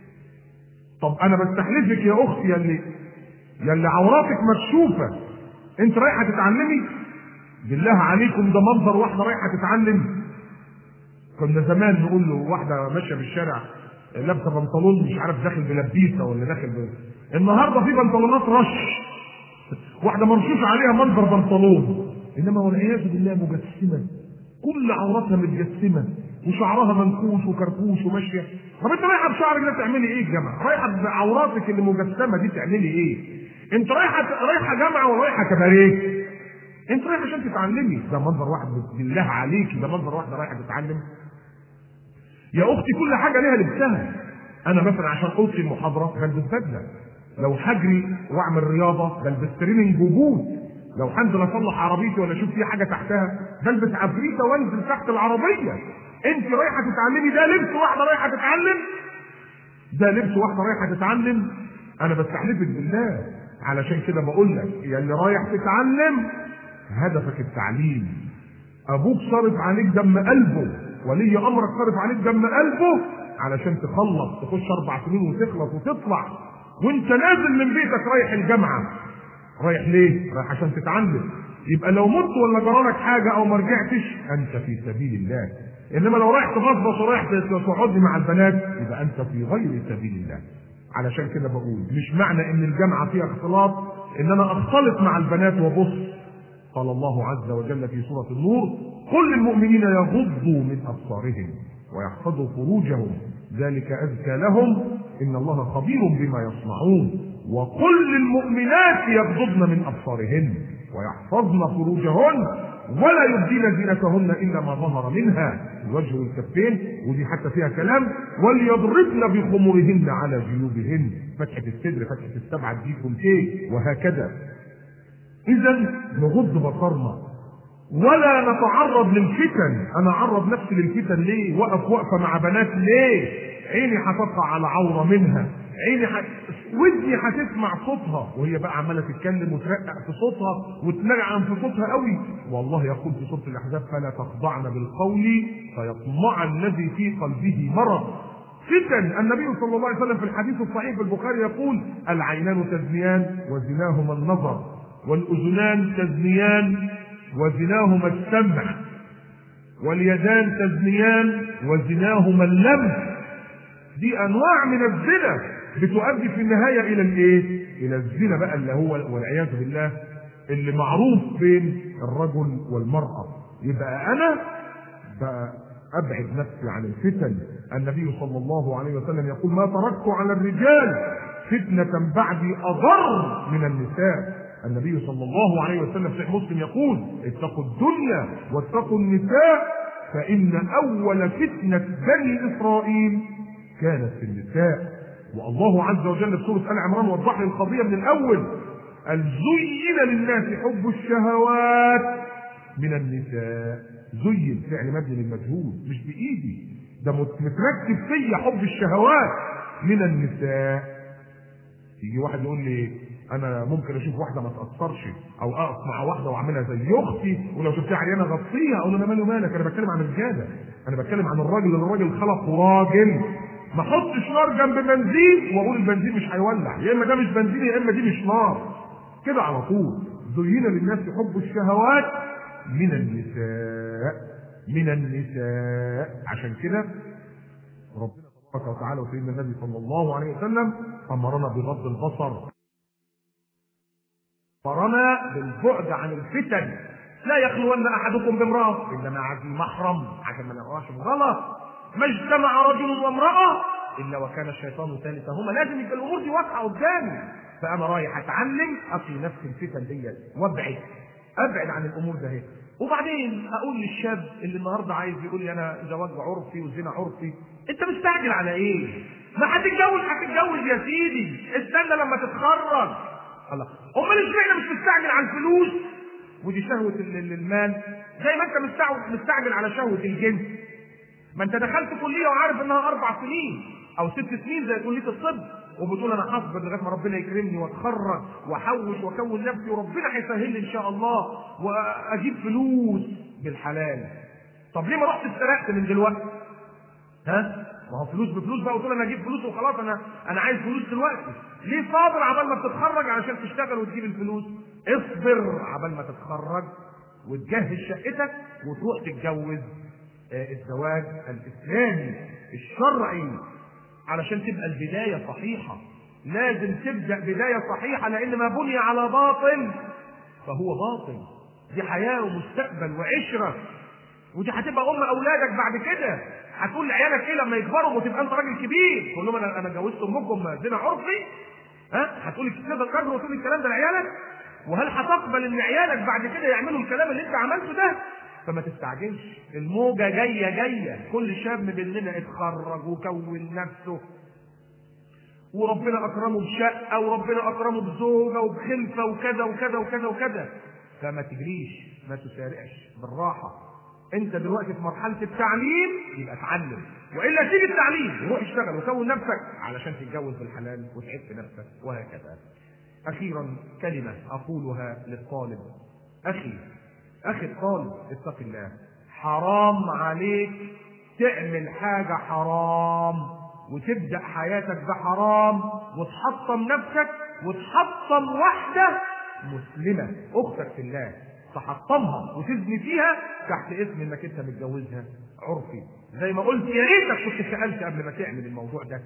طب انا بستحلفك يا اختي يا اللي يا اللي عوراتك مكشوفه انت رايحه تتعلمي بالله عليكم ده منظر واحده رايحه تتعلم كنا زمان نقول له واحده ماشيه في الشارع لابسه بنطلون مش عارف داخل بلبيسه ولا داخل ب... النهارده في بنطلونات رش واحده مرشوش عليها منظر بنطلون انما والعياذ بالله مجسمه كل عوراتها متجسمه وشعرها منكوش وكركوش وماشيه طب انت رايحه بشعرك ده تعملي ايه يا جماعه؟ رايحه بعوراتك اللي مجسمه دي تعملي ايه؟ انت رايحه رايحه جامعه ولا رايحه كباريه؟ انت رايح عشان تتعلمي ده منظر واحد بالله عليكي ده منظر واحده رايحه تتعلم يا اختي كل حاجه ليها لبسها انا مثلا عشان القي المحاضره بلبس بدله لو هجري واعمل رياضه بلبس تريننج وبوت لو هنزل اصلح عربيتي ولا اشوف في حاجه تحتها بلبس عفريته وانزل تحت العربيه انت رايحه تتعلمي ده لبس واحده رايحه تتعلم ده لبس واحده رايحه تتعلم انا بستحلفك بالله علشان كده بقول لك يا اللي رايح تتعلم هدفك التعليم ابوك صارف عليك دم قلبه ولي امرك صارف عليك دم قلبه علشان تخلص تخش اربع سنين وتخلص وتطلع وانت نازل من بيتك رايح الجامعه رايح ليه؟ رايح عشان تتعلم يبقى لو مت ولا جرالك حاجه او ما رجعتش انت في سبيل الله انما لو رايح تبصبص ورايح تقعد مع البنات يبقى انت في غير سبيل الله علشان كده بقول مش معنى ان الجامعه فيها اختلاط ان انا اختلط مع البنات وابص قال الله عز وجل في سورة النور قل للمؤمنين يغضوا من أبصارهم ويحفظوا فروجهم ذلك أزكى لهم إن الله خبير بما يصنعون وقل للمؤمنات يغضضن من أبصارهن ويحفظن فروجهن ولا يبدين زينتهن إلا ما ظهر منها الوجه والكفين ودي حتى فيها كلام وليضربن بخمرهن على جيوبهن فتحة الصدر فتحة السبعة دي كنتين وهكذا اذا نغض بصرنا ولا نتعرض للفتن انا اعرض نفسي للفتن ليه وقف وقفه مع بنات ليه عيني هتقع على عوره منها عيني ح... ودني هتسمع صوتها وهي بقى عماله تتكلم وترقق في صوتها وتنعم في صوتها قوي والله يقول في سوره الاحزاب فلا تخضعن بالقول فيطمع الذي في قلبه مرض فتن النبي صلى الله عليه وسلم في الحديث الصحيح في البخاري يقول العينان تزنيان وزناهما النظر والأذنان تزنيان وزناهما السمع واليدان تزنيان وزناهما اللمس دي أنواع من الزنا بتؤدي في النهاية إلى الإيه؟ إلى الزنا بقى اللي هو والعياذ بالله اللي معروف بين الرجل والمرأة يبقى أنا بقى أبعد نفسي عن الفتن النبي صلى الله عليه وسلم يقول ما تركت على الرجال فتنة بعدي أضر من النساء النبي صلى الله عليه وسلم في مسلم يقول اتقوا الدنيا واتقوا النساء فإن أول فتنة بني إسرائيل كانت في النساء والله عز وجل في سورة آل عمران وضح لي القضية من الأول قال زين للناس حب الشهوات من النساء زين فعل مبني للمجهول مش بإيدي ده مت- متركب فيا حب الشهوات من النساء يجي واحد يقول لي انا ممكن اشوف واحده ما تاثرش او اقف مع واحده واعملها زي اختي ولو شفتها عريانه غطيها اقول له انا مالي ومالك انا بتكلم عن الرجاله انا بتكلم عن الراجل اللي الراجل خلقه راجل ما احطش نار جنب بنزين واقول البنزين مش هيولع يا اما ده مش بنزين يا اما دي مش نار كده على طول زين للناس حب الشهوات من النساء من النساء عشان كده ربنا تبارك وتعالى وسيدنا النبي صلى الله عليه وسلم امرنا بغض البصر امرنا بالبعد عن الفتن لا يخلون احدكم بامراه الا مع ذي محرم عشان ما نقراش غلط ما اجتمع رجل وامراه الا وكان الشيطان ثالثهما لازم يبقى الامور دي واضحه قدامي فانا رايح اتعلم اقي نفس الفتن ديت وابعد ابعد عن الامور ده هي وبعدين اقول للشاب اللي النهارده عايز يقول لي انا زواج عرفي وزنا عرفي انت مستعجل على ايه؟ ما هتتجوز هتتجوز يا سيدي استنى لما تتخرج الله امال اشمعنى مش مستعجل على الفلوس ودي شهوه ال- ال- المال زي ما انت مستعجل مستعجل على شهوه الجنس ما انت دخلت كليه وعارف انها اربع سنين او ست سنين زي كليه الطب وبتقول انا هصبر لغايه ما ربنا يكرمني واتخرج واحوش واكون نفسي وربنا هيسهل لي ان شاء الله واجيب فلوس بالحلال طب ليه ما رحت اتسرقت من دلوقتي؟ ها؟ ما هو فلوس بفلوس بقى وتقول انا اجيب فلوس وخلاص انا انا عايز فلوس دلوقتي ليه صابر عبال ما بتتخرج علشان تشتغل وتجيب الفلوس اصبر عبال ما تتخرج وتجهز شقتك وتروح تتجوز آه، الزواج الاسلامي الشرعي علشان تبقى البدايه صحيحه لازم تبدا بدايه صحيحه لان ما بني على باطل فهو باطل دي حياه ومستقبل وعشره ودي هتبقى ام اولادك بعد كده هتقول لعيالك ايه لما يكبروا وتبقى انت راجل كبير تقول لهم انا انا جوزت امكم زنا عرفي ها هتقول تقدر تكرر وتقول الكلام ده لعيالك وهل هتقبل ان عيالك بعد كده يعملوا الكلام اللي انت عملته ده فما تستعجلش الموجه جايه جايه كل شاب مننا اتخرج وكون نفسه وربنا اكرمه بشقه وربنا اكرمه بزوجه وبخلفه وكذا وكذا وكذا وكذا فما تجريش ما تسارعش بالراحه انت دلوقتي في مرحله التعليم يبقى اتعلم والا سيب التعليم وروح اشتغل وكون نفسك علشان تتجوز بالحلال وتعب في نفسك وهكذا اخيرا كلمه اقولها للطالب اخي اخي الطالب اتق الله حرام عليك تعمل حاجه حرام وتبدا حياتك بحرام وتحطم نفسك وتحطم واحده مسلمه اختك في الله تحطمها وتزني فيها تحت اسم انك انت متجوزها عرفي زي ما قلت يا ريتك كنت سالت قبل ما تعمل الموضوع ده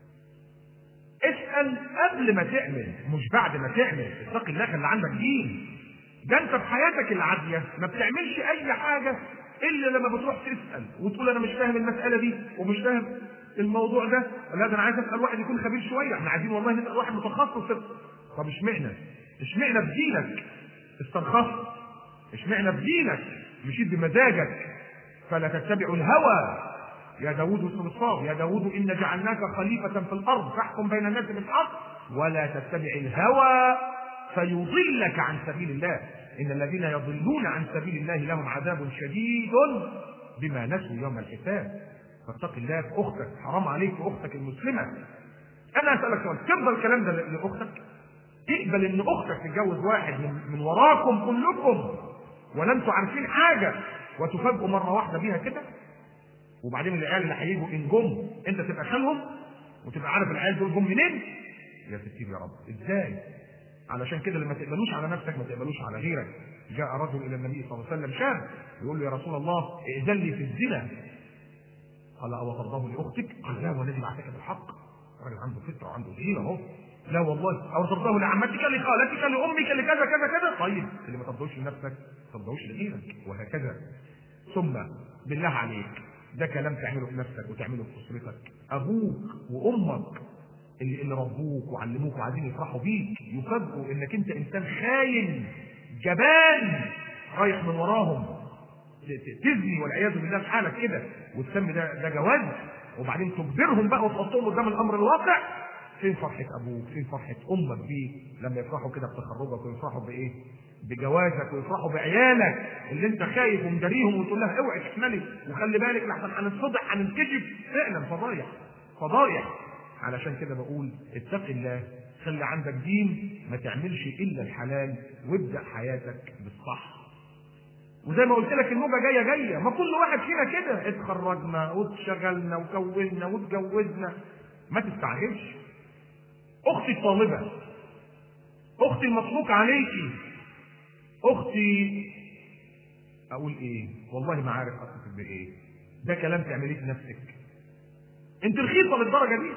اسال قبل ما تعمل مش بعد ما تعمل اتق الله خلي عندك دين ده انت في حياتك العاديه ما بتعملش اي حاجه الا لما بتروح تسال وتقول انا مش فاهم المساله دي ومش فاهم الموضوع ده لا ده انا عايز اسال واحد يكون خبير شويه احنا عايزين والله نسال واحد متخصص طب اشمعنى اشمعنى بدينك استرخصت اشمعنى بدينك مشيت بمزاجك فلا تتبعوا الهوى يا داود اسم الصاد يا داود إن جعلناك خليفة في الأرض فاحكم بين الناس بالحق ولا تتبع الهوى فيضلك عن سبيل الله إن الذين يضلون عن سبيل الله لهم عذاب شديد بما نسوا يوم الحساب فاتق الله في أختك حرام عليك في أختك المسلمة أنا أسألك سؤال ترضى الكلام ده لأختك؟ تقبل إن أختك تتجوز واحد من, من وراكم كلكم ولا أنتوا عارفين حاجة وتفاجئوا مرة واحدة بيها كده؟ وبعدين العيال اللي هيجوا ان جم انت تبقى خالهم وتبقى عارف العيال دول جم منين يا ستير يا رب ازاي علشان كده لما تقبلوش على نفسك ما تقبلوش على غيرك جاء رجل الى النبي صلى الله عليه وسلم شاب يقول له يا رسول الله ائذن لي في الزنا قال او ترضاه لاختك قال لا والذي بعثك بالحق راجل عنده فطره وعنده دين اهو لا والله او ترضاه لعمتك لخالتك لامك لكذا كذا كذا طيب اللي ما ترضوش لنفسك ما ترضوش لغيرك وهكذا ثم بالله عليك ده كلام تعمله في نفسك وتعمله في اسرتك ابوك وامك اللي, اللي ربوك وعلموك وعايزين يفرحوا بيك يفاجئوا انك انت انسان خاين جبان رايح من وراهم تزني والعياذ بالله في حالك كده وتسمي ده ده جواز وبعدين تجبرهم بقى وتحطهم قدام الامر الواقع فين فرحة أبوك؟ فين فرحة أمك بيك لما يفرحوا كده بتخرجك ويفرحوا بإيه؟ بجوازك ويفرحوا بعيالك اللي انت خايف ومداريهم وتقول لها اوعي تحملي وخلي بالك لحسن هنتفضح هننكشف فعلا فضايح فضايح علشان كده بقول اتق الله خلي عندك دين ما تعملش الا الحلال وابدا حياتك بالصح وزي ما قلت لك الموجه جايه جايه ما كل واحد فينا كده اتخرجنا واتشغلنا وكونا واتجوزنا ما تستعجلش اختي الطالبه اختي المطلوق عليكي اختي اقول ايه والله ما عارف اتصف بايه ده كلام تعمليه في نفسك انت رخيصه للدرجه دي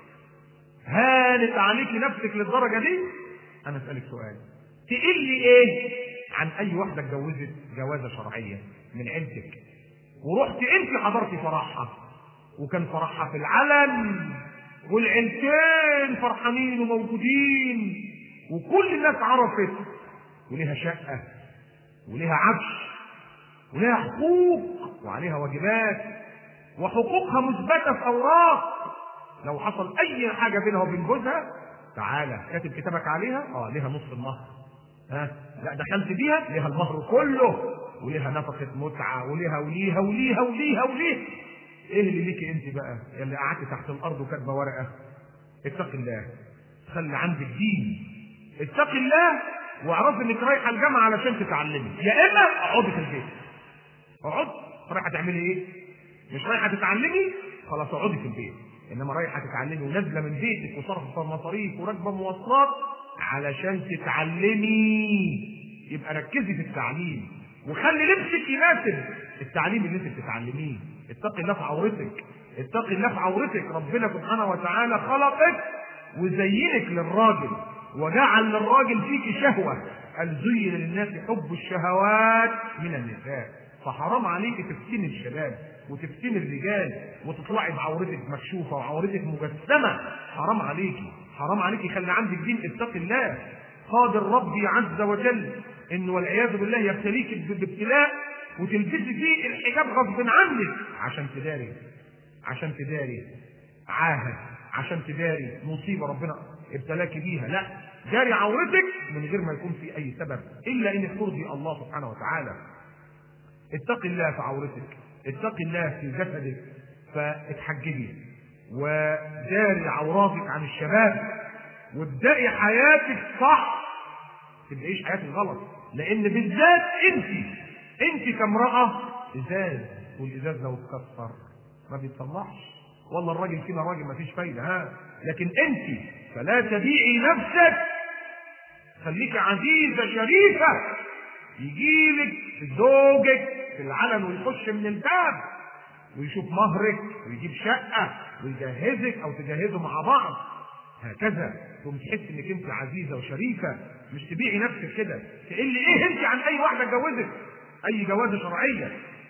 هانت عليكي نفسك للدرجه دي انا اسالك سؤال تقلي ايه عن اي واحده اتجوزت جوازه شرعيه من عيلتك ورحت انت حضرتي فرحها وكان فرحها في العلن والعيلتين فرحانين وموجودين وكل الناس عرفت وليها شقه وليها عفش وليها حقوق وعليها واجبات وحقوقها مثبته في اوراق لو حصل اي حاجه بينها وبين جوزها تعالى كاتب كتابك عليها اه ليها نص المهر ها لا دخلت بيها ليها المهر كله وليها نفقه متعه وليها وليها وليها وليها وليها ايه اللي ليكي انت بقى يا اللي قعدت تحت الارض وكاتبه ورقه اتق الله خلي عندك دين اتق الله واعرفي انك رايحه الجامعه علشان تتعلمي يا اما اقعدي في البيت اقعدي رايحه تعملي ايه مش رايحه تتعلمي خلاص اقعدي في البيت انما رايحه تتعلمي ونازله من بيتك وصرف مصاريف وراكبه مواصلات علشان تتعلمي يبقى ركزي في التعليم وخلي لبسك يناسب التعليم اللي انت بتتعلميه اتقي الله في عورتك اتقي الله في عورتك ربنا سبحانه وتعالى خلقك وزينك للراجل وجعل للراجل فيك شهوه قال زين للناس حب الشهوات من النساء فحرام عليك تفتني الشباب وتفتني الرجال وتطلعي بعورتك مكشوفه وعورتك مجسمه حرام عليكي حرام عليكي خلي عندك دين اتقي الله قادر ربي عز وجل انه والعياذ بالله يبتليك بابتلاء وتلبسي فيه الحجاب غصب عنك عشان تداري عشان تداري عاهد عشان تداري مصيبه ربنا ابتلاك بيها لا داري عورتك من غير ما يكون في اي سبب الا انك ترضي الله سبحانه وتعالى اتقي الله في عورتك اتقي الله في جسدك فاتحجبي وداري عوراتك عن الشباب وابدأي حياتك صح تبقيش حياتك غلط لان بالذات انت انت كامرأة ازاز والازاز لو اتكسر ما بيتصلحش والله الراجل فينا راجل ما فيش فايدة ها لكن انت فلا تبيعي نفسك خليك عزيزة شريفة يجيلك زوجك في العلن ويخش من الباب ويشوف مهرك ويجيب شقة ويجهزك أو تجهزوا مع بعض هكذا تقوم تحس انك انت عزيزة وشريفة مش تبيعي نفسك كده تقلي ايه انت عن اي واحدة اتجوزت اي جوازة شرعية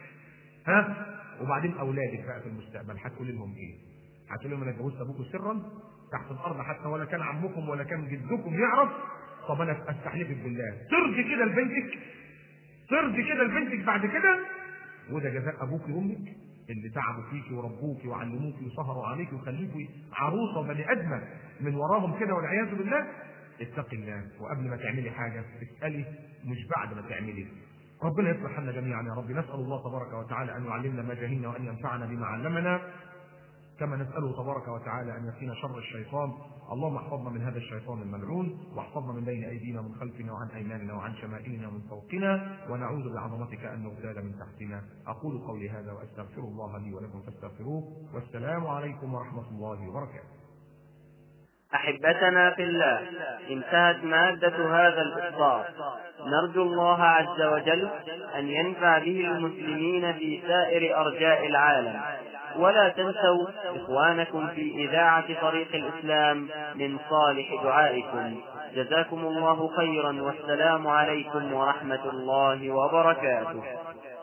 ها وبعدين اولادك بقى في المستقبل هتقولي لهم ايه هتقولي لهم انا اتجوزت ابوكم سرا تحت الارض حتى ولا كان عمكم ولا كان جدكم يعرف طب انا استحلفك بالله ترضي كده لبنتك ترضي كده لبنتك بعد كده وده جزاء ابوك وامك اللي تعبوا فيكي وربوكي وعلموكي وسهروا عليكي وخليكي عروسه بني ادمه من وراهم كده والعياذ بالله اتقي الله وقبل ما تعملي حاجه اسالي مش بعد ما تعملي ربنا يصلح حالنا جميعا يا رب نسال الله تبارك وتعالى ان يعلمنا ما جهلنا وان ينفعنا بما علمنا كما نسأله تبارك وتعالى أن يكفينا شر الشيطان اللهم احفظنا من هذا الشيطان الملعون واحفظنا من بين أيدينا ومن خلفنا وعن أيماننا وعن شمائلنا ومن فوقنا ونعوذ بعظمتك أن نغتال من تحتنا أقول قولي هذا وأستغفر الله لي ولكم فاستغفروه والسلام عليكم ورحمة الله وبركاته أحبتنا في الله انتهت مادة هذا الإصدار نرجو الله عز وجل أن ينفع به المسلمين في سائر أرجاء العالم ولا تنسوا إخوانكم في إذاعة طريق الإسلام من صالح دعائكم جزاكم الله خيرا والسلام عليكم ورحمة الله وبركاته